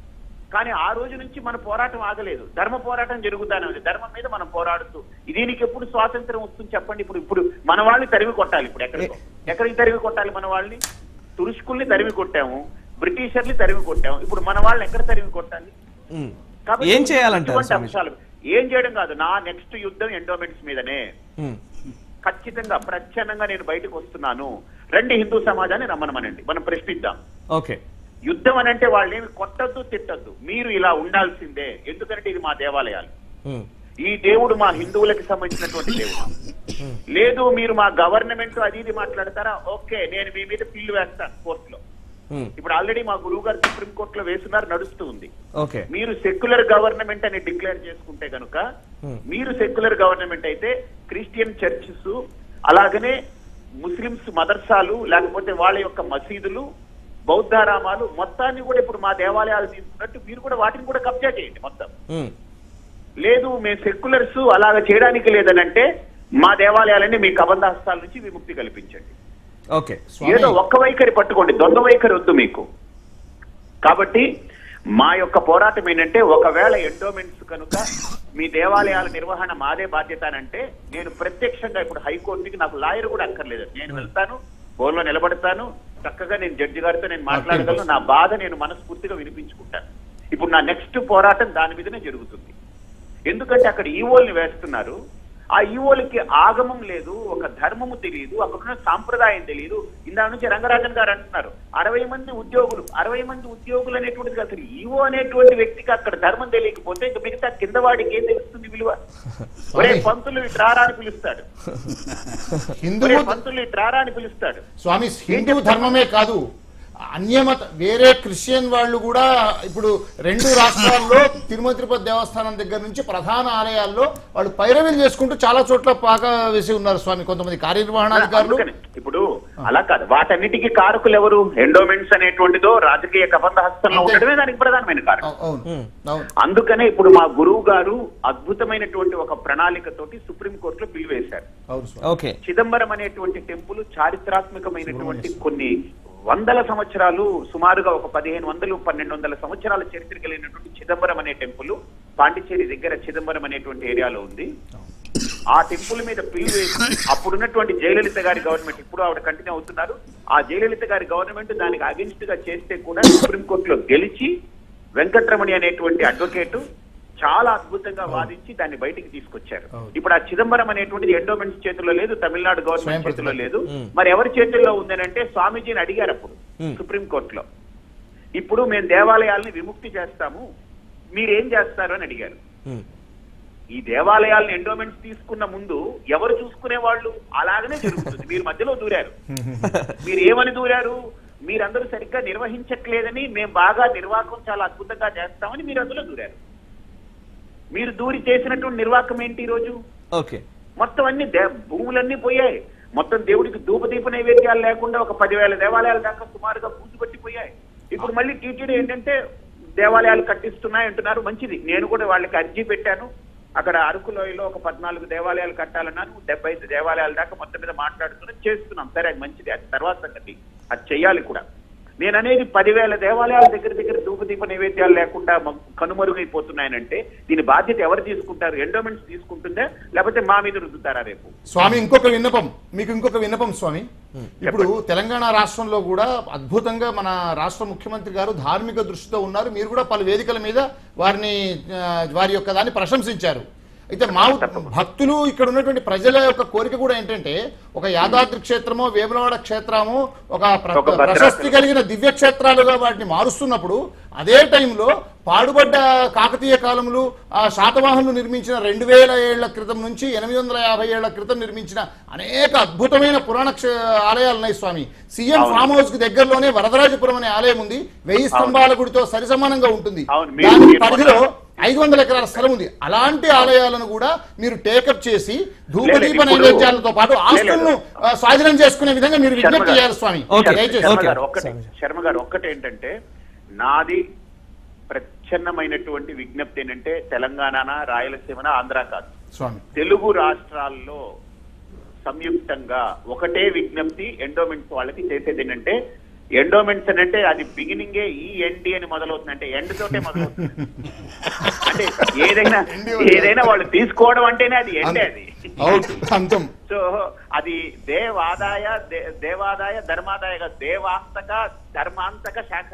కానీ ఆ రోజు నుంచి మన పోరాటం ఆగలేదు ధర్మ పోరాటం జరుగుతానే ఉంది ధర్మం మీద మనం పోరాడుతూ దీనికి ఎప్పుడు స్వాతంత్రం వస్తుంది చెప్పండి ఇప్పుడు ఇప్పుడు మన వాళ్ళని తరిమి కొట్టాలి ఇప్పుడు ఎక్కడికో ఎక్కడికి తరిమి కొట్టాలి మన వాళ్ళని తురుష్కుల్ని తరిమి కొట్టాము బ్రిటిషర్ని తరిమి కొట్టాము ఇప్పుడు మన వాళ్ళని ఎక్కడ తరిమి కొట్టాలి ఉమ్. కాబట్టి ఏం చేయాలంటారు ఇటువంటి స్వామి అంశాలు ఏం చేయడం కాదు నా నెక్స్ట్ యుద్ధం ఎండోమెంట్స్ మీదనే ఉమ్, ఖచ్చితంగా ప్రచ్ఛన్నంగా నేను బయటకు వస్తున్నాను రండి హిందూ సమాజాన్ని రమ్మనమనండి మనం ప్రశ్నిద్దాం ఓకే యుద్ధం అని అంటే వాళ్ళని కొట్టద్దు తిట్టద్దు మీరు ఇలా ఉండాల్సిందే ఎందుకంటే ఇది మా దేవాలయాలు ఉమ్, ఈ దేవుడు మా హిందువులకి సంబంధించినటువంటి దేవుడు లేదు మీరు మా గవర్నమెంట్ అది ఇది మాట్లాడతారా ఓకే నేను మీ మీద పిల్లు వేస్తాను కోర్టులో ఉమ్, ఇప్పుడు ఆల్రెడీ మా గురువు గారు సుప్రీం కోర్టులో వేస్తున్నారు నడుస్తూ ఉంది ఓకే మీరు సెక్యులర్ గవర్నమెంట్ అని డిక్లేర్ చేసుకుంటే కనుక Hmm. మీరు సెక్యులర్ గవర్నమెంట్ అయితే క్రిస్టియన్ చర్చెస్ అలాగనే ముస్లిమ్స్ మదర్సాలు లేకపోతే వాళ్ళ యొక్క మసీదులు బౌద్ధారామాలు మొత్తాన్ని కూడా ఇప్పుడు మా దేవాలయాలు తీసుకున్నట్టు మీరు కూడా వాటిని కూడా కబ్జా చేయండి మొత్తం ఉమ్, లేదు మేము సెక్యులర్స్ అలాగ చేయడానికి లేదనంటే మా దేవాలయాలన్నీ మీ కబంధ హస్తాల నుంచి విముక్తి కల్పించండి ఓకే ఏదో ఒక్క వైఖరి పట్టుకోండి దొంగ వైఖరి వద్దు మీకు కాబట్టి మా యొక్క పోరాటం ఏంటంటే ఒకవేళ ఎండోమెంట్స్ కనుక మీ దేవాలయాల నిర్వహణ మాదే బాధ్యత అని అంటే నేను ప్రత్యక్షంగా ఇప్పుడు హైకోర్టుకి నాకు లాయర్ కూడా అక్కర్లేదు నేను వెళ్తాను బోన్లో నిలబడతాను చక్కగా నేను జడ్జి గారితో నేను మాట్లాడగలను నా బాధ నేను మనస్ఫూర్తిగా వినిపించుకుంటాను ఇప్పుడు నా నెక్స్ట్ పోరాటం దాని మీదనే జరుగుతుంది ఎందుకంటే అక్కడ ఈవోల్ని వేస్తున్నారు ఆ ఈవోలకి ఆగమం లేదు ఒక ధర్మము తెలియదు అక్కడున్న సాంప్రదాయం తెలియదు ఇందా నుంచి రంగరాజన్ గారు అంటున్నారు అరవై మంది ఉద్యోగులు అరవై మంది ఉద్యోగులు అనేటువంటిది అసలు ఈవో అనేటువంటి వ్యక్తికి అక్కడ ధర్మం తెలియకపోతే ఇంకా మిగతా కింద వాడికి ఏం తెలుస్తుంది విలువ ఒరే పంతులు ఇటు రారా అని పిలుస్తాడు హిందూ ఒరే పంతులు ఇటు రారా అని పిలుస్తాడు స్వామి హిందూ ధర్మమే కాదు అన్యమత వేరే క్రిస్టియన్ వాళ్ళు కూడా ఇప్పుడు రెండు రాష్ట్రాల్లో తిరుమల తిరుపతి దేవస్థానం దగ్గర నుంచి ప్రధాన ఆలయాల్లో వాళ్ళు పైరవీలు చేసుకుంటూ చాలా చోట్ల పాక వేసి ఉన్నారు స్వామి కొంతమంది కార్యనిర్వహణాధికారులు అందుకని ఇప్పుడు అలా కాదు వాటన్నిటికీ కారకులు ఎవరు ఎండోమెంట్స్ అనేటువంటిదో రాజకీయ కబంధ హస్తంలో అంతే. ఉండడమే దానికి ప్రధానమైన కారణం అవు- అవును అవును అందుకనే ఇప్పుడు మా గురువు గారు అద్భుతమైనటువంటి ఒక ప్రణాళికతోటి సుప్రీంకోర్టులో బిల్ వేశారు అవును స్వామి ఓకే చిదంబరం అనేటువంటి టెంపుల్ చారిత్రాత్మకమైనటువంటి కొన్ని వందల సంవత్సరాలు సుమారుగా ఒక పదిహేను వందలు పన్నెండు వందల సంవత్సరాల చరిత్ర కలిగినటువంటి చిదంబరం అనే టెంపుల్ పాండిచ్చేరి దగ్గర చిదంబరం అనేటువంటి ఏరియాలో ఉంది ఆ టెంపుల్ మీద పిల్లు వేసి అప్పుడున్నటువంటి జయలలిత గారి గవర్నమెంట్ ఇప్పుడు ఆవిడ కంటిన్యూ అవుతున్నారు ఆ జయలలిత గారి గవర్నమెంట్ దానికి అగెన్స్ట్ గా చేస్తే కూడా సుప్రీంకోర్టులో గెలిచి వెంకట్రమణి అనేటువంటి అడ్వకేట్ చాలా అద్భుతంగా వాదించి దాన్ని బయటికి తీసుకొచ్చారు అవును. ఇప్పుడు ఆ చిదంబరం అనేటువంటిది ఎండోమెంట్స్ చేతిలో లేదు తమిళనాడు స్వయం గవర్నమెంట్ ప్రతిపత్తి. చేతిలో లేదు మ్మ్. మరి ఎవరి చేతుల్లో ఉందనంటే స్వామీజీని అడిగారు అప్పుడు మ్మ్. సుప్రీంకోర్టులో ఇప్పుడు మేము దేవాలయాల్ని విముక్తి చేస్తాము మీరేం చేస్తారు అని అడిగారు ఉమ్. ఈ దేవాలయాలను ఎండోమెంట్స్ తీసుకున్న ముందు ఎవరు చూసుకునే వాళ్ళు అలాగనే జరుగుతుంది మీరు మధ్యలో దూరారు మీరు ఏమని దూరారు మీరందరూ సరిగ్గా నిర్వహించట్లేదని మేము బాగా నిర్వాహకం చాలా అద్భుతంగా చేస్తామని మీరు అందులో దూరారు మీరు దూరి చేసినటువంటి నిర్వాహకం ఏంటి ఈ రోజు ఓకే మొత్తం అన్ని దే- భూములన్నీ పోయాయి మొత్తం దేవుడికి ధూపదీప నైవేద్యాలు లేకుండా ఒక పదివేల దేవాలయాల దాకా సుమారుగా పూజపట్టిపోయాయి ఇప్పుడు మళ్ళీ టీటీడీ ఏంటంటే దేవాలయాలు కట్టిస్తున్నాయి అంటున్నారు మంచిది నేను కూడా వాళ్ళకి అర్జీ పెట్టాను అక్కడ అరకు లోయలో ఒక పద్నాలుగు దేవాలయాలు కట్టాలన్నాను డెబ్బై ఐదు దేవాలయాల దాకా మొత్తం మీద మాట్లాడుతున్నాం చేస్తున్నాం సరే అది మంచిది అది తర్వాత సంగతి అది చెయ్యాలి కూడా నేను అనేది పదివేల దేవాలయాల దగ్గర దగ్గర ధూపదీప నైవేద్యాలు లేకుండా మ- కనుమరుగైపోతున్నాయనంటే దీని బాధ్యత ఎవరు తీసుకుంటారు ఎండోమెంట్స్ తీసుకుంటుందా లేకపోతే మా మీద రుద్దుతారా రేపు స్వామి ఇంకొక విన్నపం మీకు ఇంకొక విన్నపం స్వామి ఇప్పుడు తెలంగాణ రాష్ట్రంలో కూడా అద్భుతంగా మన రాష్ట్ర ముఖ్యమంత్రి గారు ధార్మిక దృష్టితో ఉన్నారు మీరు కూడా పలు వేదికల మీద వారిని ఆ, వారి యొక్క దాన్ని ప్రశంసించారు అయితే మా భక్తులు ఇక్కడ ఉన్నటువంటి ప్రజల యొక్క కోరిక కూడా ఏంటంటే ఒక యాదాద్రి క్షేత్రమో వేములవాడ క్షేత్రమో ఒక ప్ర- ఒక భద్రాచలం. ప్రశస్తి కలిగిన దివ్య క్షేత్రాలుగా వాటిని మారుస్తున్నప్పుడు అదే టైంలో పాడుబడ్డ కాకతీయ కాలంలో ఆ శాతవాహనులు నిర్మించిన రెండు వేల ఏళ్ల క్రితం నుంచి ఎనిమిది వందల యాభై ఏళ్ల క్రితం నిర్మించిన అనేక అద్భుతమైన పురాణ క్ష- ఆలయాలు ఉన్నాయి స్వామి సీఎం అవును. ఫామ్ హౌస్ కి దగ్గరలోనే వరదరాజపురం అనే ఆలయం ఉంది వెయ్యి స్తంభాల గుడితో సరిసమానంగా ఉంటుంది అవును, మీరు- దాని మీరు పరిధిలో మొన్న- ఐదు వందల ఎకరాల స్థలం ఉంది అలాంటి ఆలయాలను కూడా మీరు టేకప్ చేసి ధూపదీప ఇప్పుడు- నైవేద్యాలతో పాటు లేదు, ఆస్తులను ఆ, స్వాధీనం చేసుకునే విధంగా మీరు శర్మ విజ్ఞప్తి గారు. చేయాలి స్వామి ఓకే. దయచేసి శర్మ ఓకే. గారు ఒక్కటే శర్మ గారు ఒక్కటే ఏంటంటే నాది ప్రచ్ఛన్నమైనటువంటి విజ్ఞప్తి ఏంటంటే తెలంగాణ రాయలసీమన ఆంధ్ర కాదు స్వామి తెలుగు రాష్ట్రాల్లో సంయుక్తంగా ఒకటే విజ్ఞప్తి ఎండోమెంట్స్ వాళ్ళకి చేసేది ఏంటంటే ఎండోమెంట్స్ అని అంటే అది బిగినింగే ఈ ఎన్డి అని మొదలవుతుంది అంటే ఎండ్ తోటే మొదలవుతుంది అంటే ఏదైనా ఏదైనా వాళ్ళు తీసుకోవడం అంటేనే అది ఎండే అది అవుట్ అంతం సో అది దేవాదాయ దే- దేవాదాయ ధర్మాదాయ కాదు, దేవాంతక ధర్మాంతక శాఖ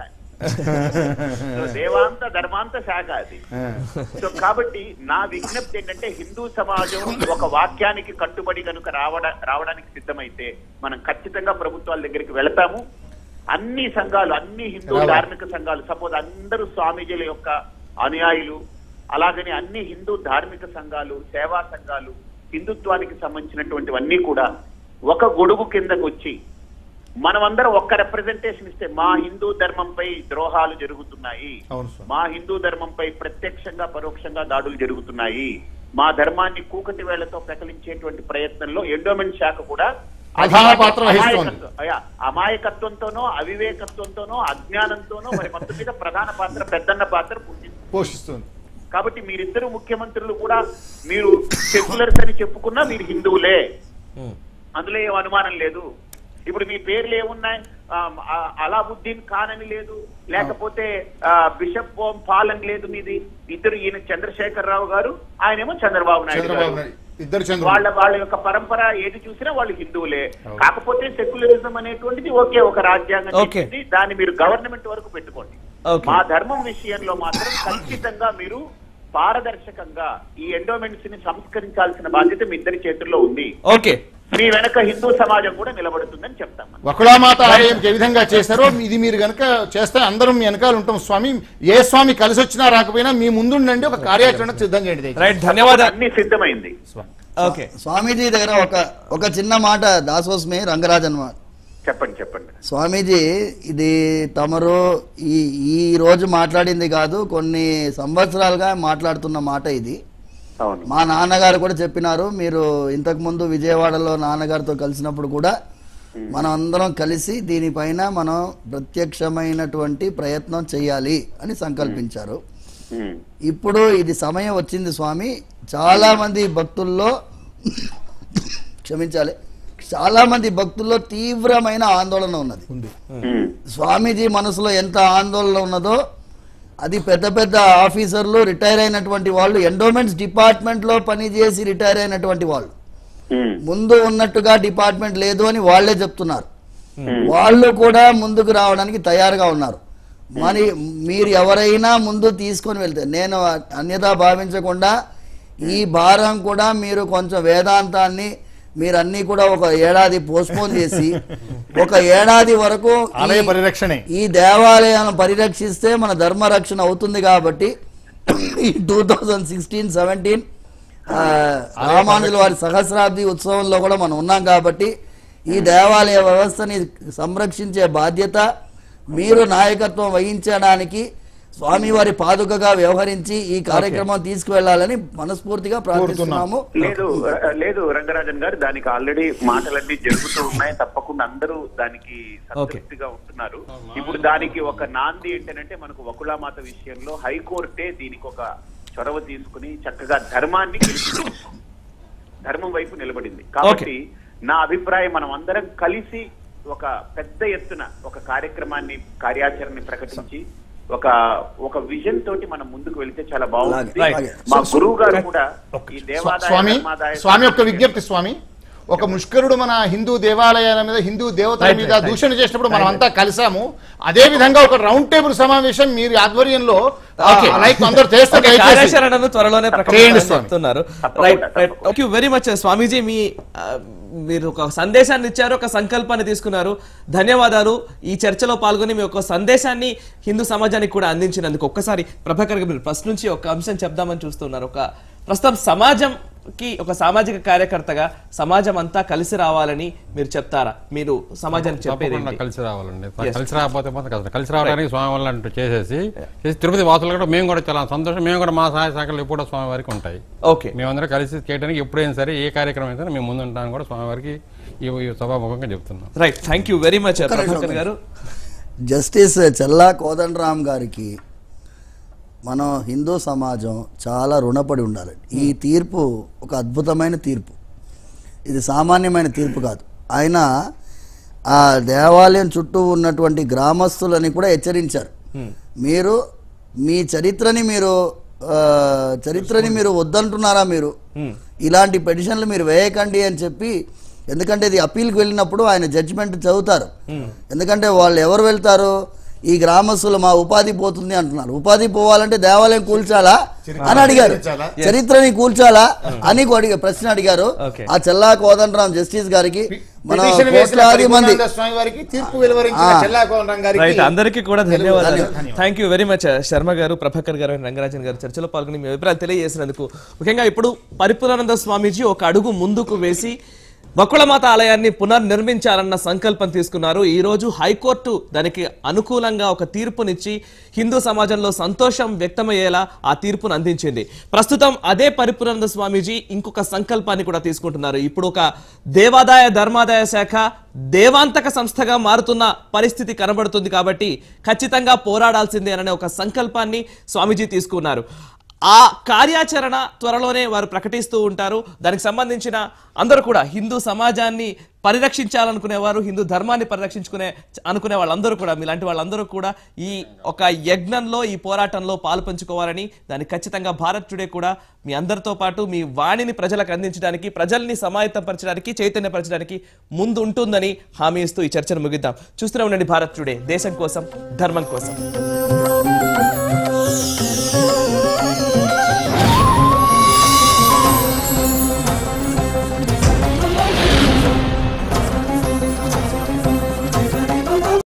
సో దేవాంత ధర్మాంత శాఖ అది సో కాబట్టి నా విజ్ఞప్తి ఏంటంటే హిందూ సమాజం ఒక వాక్యానికి కట్టుబడి కనుక రావడ రావడానికి సిద్ధమైతే మనం ఖచ్చితంగా ప్రభుత్వాల దగ్గరికి వెళతాము అన్ని సంఘాలు అన్ని హిందూ రావాలి. ధార్మిక సంఘాలు సపోజ్ అందరూ స్వామీజీల యొక్క అనుయాయులు అలాగని అన్ని హిందూ ధార్మిక సంఘాలు సేవా సంఘాలు హిందుత్వానికి సంబంధించినటువంటివన్నీ కూడా ఒక గొడుగు కిందకు వచ్చి మనమందరం ఒక్క రిప్రజెంటేషన్ ఇస్తే మా హిందూ ధర్మంపై ద్రోహాలు జరుగుతున్నాయి అవును స్వామి మా హిందూ ధర్మంపై ప్రత్యక్షంగా పరోక్షంగా దాడులు జరుగుతున్నాయి మా ధర్మాన్ని కూకటి వేళ్లతో పెకలించేటువంటి ప్రయత్నంలో ఎండోమెంట్ శాఖ కూడా ప్రధాన పాత్ర వహిస్తోంది. అమాయకత్వం- అయ్యా, అమాయకత్వంతోనో అవివేకత్వంతోనో అజ్ఞానంతోనో మరి మొత్తం మీద ప్రధాన పాత్ర పెద్దన్న పాత్ర పోషిస్తుంది పోషిస్తుంది కాబట్టి మీరిద్దరు ముఖ్యమంత్రులు కూడా మీరు సెక్యులర్స్ అని చెప్పుకున్నా మీరు హిందువులే ఉమ్. అందులో ఏం అనుమానం లేదు ఇప్పుడు మీ పేర్లు ఏమున్నాయి ఆ, ఆ, అలావుద్దీన్ ఖాన్ అని లేదు లేకపోతే ఆ, బిషప్ ఓం పాల్ అని లేదు మీది ఇద్దరు ఈయన చంద్రశేఖర్ రావు గారు ఆయనేమో చంద్రబాబు నాయుడు చంద్రబాబు గారు నాయుడు ఇద్దరు వాళ్ళ చంద్రబాబు వాళ్ళ యొక్క పరంపర ఏది చూసినా వాళ్ళు హిందువులే కాకపోతే సెక్యులరిజం అనేటువంటిది ఒకే ఒక రాజ్యాంగం Okay. చెప్పింది దాన్ని మీరు గవర్నమెంట్ వరకు పెట్టుకోండి Okay. మా ధర్మం విషయంలో మాత్రం ఖచ్చితంగా మీరు పారదర్శకంగా ఈ ఎండోమెంట్స్ ని సంస్కరించాల్సిన బాధ్యత మీ ఇద్దరి చేతుల్లో ఉంది ఓకే మీ వెనక హిందూ సమాజం కూడా నిలబడుతుందని చెప్తాం మనం. వకుళామాత ఆలయం ఏ విధంగా చేశారో ఇది మీరు గనక చేస్తే అందరం మీ వెనకాల ఉంటాం స్వామి ఏ స్వామి కలిసి వచ్చినా రాకపోయినా మీ ముందుండండి ఒక కార్యాచరణ సిద్ధం చేయండి దయచేసి. రైట్ ధన్యవాదాలు అన్ని సిద్ధమైంది స్వామి. ఓకే స్వామీజీ దగ్గర ఒక ఒక చిన్న మాట దాసోస్మి రంగరాజన్ మాట చెప్పండి చెప్పండి స్వామీజీ ఇది తమరు ఈ ఈ రోజు మాట్లాడింది కాదు కొన్ని సంవత్సరాలుగా మాట్లాడుతున్న మాట ఇది అవును మా నాన్నగారు కూడా చెప్పినారు మీరు ఇంతకు ముందు విజయవాడలో నాన్నగారితో కలిసినప్పుడు కూడా మనం అందరం కలిసి దీనిపైన మనం ప్రత్యక్షమైనటువంటి ప్రయత్నం చేయాలి అని సంకల్పించారు ఉమ్. ఇప్పుడు ఇది సమయం వచ్చింది స్వామి చాలా మంది భక్తుల్లో క్షమించాలి చాలా మంది భక్తుల్లో తీవ్రమైన ఆందోళన ఉన్నది ఉంది ఉమ్. స్వామీజీ మనసులో ఎంత ఆందోళన ఉన్నదో అది పెద్ద పెద్ద ఆఫీసర్లు రిటైర్ అయినటువంటి వాళ్ళు ఎండోమెంట్స్ డిపార్ట్మెంట్లో పనిచేసి రిటైర్ అయినటువంటి వాళ్ళు ఉమ్. ముందు ఉన్నట్టుగా డిపార్ట్మెంట్ లేదు అని వాళ్ళే చెప్తున్నారు వాళ్ళు కూడా ముందుకు రావడానికి తయారుగా ఉన్నారు మరి మీరు ఎవరైనా ముందు తీసుకొని వెళ్తే నేను అన్యథా భావించకుండా ఈ భారం కూడా మీరు కొంచెం వేదాంతాన్ని మీరు అన్ని కూడా ఒక ఏడాది పోస్ట్పోన్ చేసి ఒక ఏడాది వరకు ఈ- ఆలయ పరిరక్షణే ఈ దేవాలయాలను పరిరక్షిస్తే మన ధర్మ రక్షణ అవుతుంది కాబట్టి ఈ టూ థౌజండ్ సిక్స్టీన్ సెవెంటీన్ రామానుజుల వారి సహస్రాబ్ది ఉత్సవంలో కూడా మనం ఉన్నాం కాబట్టి ఈ దేవాలయ వ్యవస్థని సంరక్షించే బాధ్యత మీరు నాయకత్వం వహించడానికి స్వామివారి పాదుకగా వ్యవహరించి ఈ కార్యక్రమం తీసుకువెళ్లాలని మనస్ఫూర్తిగా ప్రార్థిస్తున్నాము లేదు ర- లేదు రంగరాజన్ గారు దానికి ఆల్రెడీ మాటలన్నీ జరుగుతూ ఉన్నాయి తప్పకుండా అందరూ దానికి సంతృప్తిగా ఉంటున్నారు ఇప్పుడు దానికి ఒక నాంది ఏంటంటే మనకు వకులామాత విషయంలో హైకోర్టే దీనికి ఒక చొరవ తీసుకుని చక్కగా ధర్మాన్ని గెలిచింది ధర్మం వైపు నిలబడింది కాబట్టి నా అభిప్రాయం మనం అందరం కలిసి ఒక పెద్ద ఎత్తున ఒక కార్యక్రమాన్ని కార్యాచరణని ప్రకటించి ఒక ఒక విజన్ తోటి మనం ముందుకు వెళ్తే చాలా బాగుంటుంది అలాగే. మా గురువు గారు కూడా ఈ స్వా- దేవాదాయ స్వామి ధర్మాదాయ స్వామి యొక్క విజ్ఞప్తి స్వామి ఒక ముష్కరుడు మన హిందూ దేవాలయాల మీద హిందూ దేవతల Right, మీద right, right. దూషణ చేసినప్పుడు మనం అంతా కలిసాము అదే విధంగా ఒక రౌండ్ టేబుల్ సమావేశం మీరు ఆధ్వర్యంలో Okay. లైక్ అందరూ చేస్తే ఓకే, దయచేసి. కార్యాచరణను త్వరలోనే చేయండి ప్రకటిస్తామని స్వామి. చెప్తున్నారు తప్పకుండా, రైట్ రైట్ తప్పకుండా. Thank you very much Swamiji మీ ఆ, మీరు ఒక సందేశాన్ని ఇచ్చారు ఒక సంకల్పాన్ని తీసుకున్నారు ధన్యవాదాలు ఈ చర్చలో పాల్గొని మీ ఒక సందేశాన్ని హిందూ సమాజానికి కూడా అందించినందుకు ఒక్కసారి ప్రభాకర్ గారు మీరు ఫస్ట్ నుంచి ఒక అంశం చెప్దామని చూస్తున్నారు ఒక ప్రస్తుతం సమాజంకి ఒక సామాజిక కార్యకర్తగా సమాజం అంతా కలిసి రావాలని మీరు చెప్తారా మీరు సమాజానికి చెప్పేది తప్పకుండా ఏంటి? కలిసి రావాలండి Yes. కలిసి రాకపోతే మాత్రం కష్టం కలిసి రావడానికి స్వామి వల్ల అంటూ చేసేసి చేసి తిరుపతి వాసులు కూడా మేము కూడా చాలా సంతోషం మేము కూడా మా సహాయ శాఖలు ఎప్పుడూ స్వామి వారికి ఉంటాయి ఓకే మేమందరం కలిసి చేయడానికి ఎప్పుడైనా సరే ఏ కార్యక్రమం అయినా సరే మేము ముందు ఉంటామని కూడా స్వామి వారికి ఈ ఈ సభాముఖంగా చెప్తున్నాం right thank you very much Prabhakar గారు జస్టిస్ చెల్లా కోదండరామ్ గారికి మనం హిందూ సమాజం చాలా రుణపడి ఉండాలి ఈ తీర్పు ఒక అద్భుతమైన తీర్పు ఇది సామాన్యమైన తీర్పు కాదు ఆయన ఆ దేవాలయం చుట్టూ ఉన్నటువంటి గ్రామస్తులని కూడా హెచ్చరించారు మీరు మీ చరిత్రని మీరు ఆ, చరిత్రని మీరు వద్దంటున్నారా మీరు ఇలాంటి పెటిషన్లు మీరు వేయకండి అని చెప్పి ఎందుకంటే ఇది అప్పీల్కి వెళ్ళినప్పుడు ఆయన జడ్జిమెంట్ చదువుతారు ఎందుకంటే వాళ్ళు ఎవరు వెళ్తారు ఈ గ్రామస్తులు మా ఉపాధి పోతుంది అంటున్నారు ఉపాధి పోవాలంటే దేవాలయం కూల్చాలా అని అడిగారు కూల్చాలా? చరిత్రని కూల్చాలా అని అడిగా ప్రశ్న అడిగారు Okay. ఆ చెల్లా కోదండరాం జస్టిస్ గారికి మన పిటిషన్ వేసిన కోట్లాది మంది పరిపూర్ణానంద స్వామి వారికి తీర్పు వెలువరించిన ఆ. చెల్లా కోదండరాం గారికి రైట్ అందరికీ కూడా ధన్యవాదాలు ధన్యవాదాలు. Thank you very much Sharma గారు ప్రభాకర్ గారు and రంగరాజన్ గారు చర్చలో పాల్గొని మీ అభిప్రాయాలు తెలియజేసినందుకు ముఖ్యంగా ఇప్పుడు పరిపూర్ణానంద స్వామీజీ ఒక అడుగు ముందుకు వేసి బకుళమాత ఆలయాన్ని పునర్నిర్మించాలన్న సంకల్పం తీసుకున్నారు ఈ రోజు హైకోర్టు దానికి అనుకూలంగా ఒక తీర్పునిచ్చి హిందూ సమాజంలో సంతోషం వ్యక్తమయ్యేలా ఆ తీర్పును అందించింది ప్రస్తుతం అదే పరిపూర్ణానంద స్వామీజీ ఇంకొక సంకల్పాన్ని కూడా తీసుకుంటున్నారు ఇప్పుడు ఒక దేవాదాయ ధర్మాదాయ శాఖ దేవాంతక సంస్థగా మారుతున్న పరిస్థితి కనబడుతుంది కాబట్టి ఖచ్చితంగా పోరాడాల్సిందే అనే ఒక సంకల్పాన్ని స్వామీజీ తీసుకున్నారు ఆ కార్యాచరణ త్వరలోనే వారు ప్రకటిస్తూ ఉంటారు దానికి సంబంధించిన అందరూ కూడా హిందూ సమాజాన్ని పరిరక్షించాలనుకునేవారు హిందూ ధర్మాన్ని పరిరక్షించుకునే అనుకునే వాళ్ళందరూ కూడా మీలాంటి వాళ్ళందరూ కూడా ఈ ఒక యజ్ఞంలో ఈ పోరాటంలో పాలు పంచుకోవాలని దానికి ఖచ్చితంగా భారత్ టుడే కూడా మీ అందరితో పాటు మీ వాణిని ప్రజలకు అందించడానికి ప్రజల్ని సమాయత్తపరచడానికి చైతన్యపరచడానికి ముందు ఉంటుందని హామీ ఇస్తూ ఈ చర్చను ముగిద్దాం చూస్తూనే ఉండండి భారత్ టుడే దేశం కోసం ధర్మం కోసం